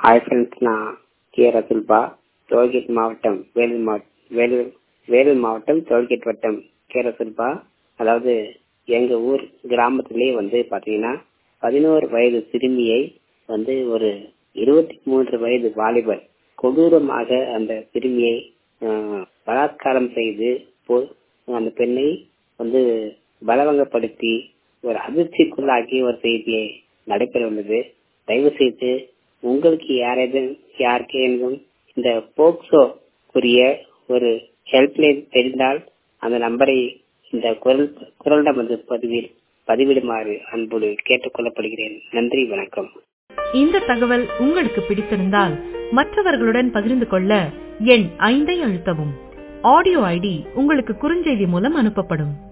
hi friends நான் K ரசுல்பா toll gate மாவட்டம் வேலூர் மாவட்டம் வேலூர் வேலூர் மாவட்டம் டோல்கேட் வட்டம் கே ரசுல்பா அதாவது எங்கள் ஊர் கிராமத்திலே வந்து பார்த்தீங்கன்னா பதினோரு வயது சிறுமியை வந்து ஒரு இருபத்தி மூன்று வயது வாலிபர் கொடூரமாக அந்த சிறுமியை ஆஹ், பலாத்காரம் செய்து போ- அந்த பெண்ணை வந்து பலவங்கப்படுத்தி ஒரு அதிர்ச்சிக்குள்ளாக்கி ஒரு செய்தியை நடைபெற உள்ளது தயவு செய்து உங்களுக்கு யாரேதும் யாருக்கேனும் இந்த போக்சோ உரிய ஒரு ஹெல்ப்லைன் தெரிந்தால் அந்த நம்பரை இந்த குரல் குரல் நமது பதிவில் பதிவிடுமாறு அன்போடு கேட்டுக்கொள்ளப்படுகிறேன் நன்றி வணக்கம் இந்த தகவல் உங்களுக்கு பிடித்திருந்தால் மற்றவர்களுடன் பகிர்ந்து கொள்ள எண் ஐந்தை அழுத்தவும் ஆடியோ ஐடி உங்களுக்கு குறுஞ்செய்தி மூலம் அனுப்பப்படும்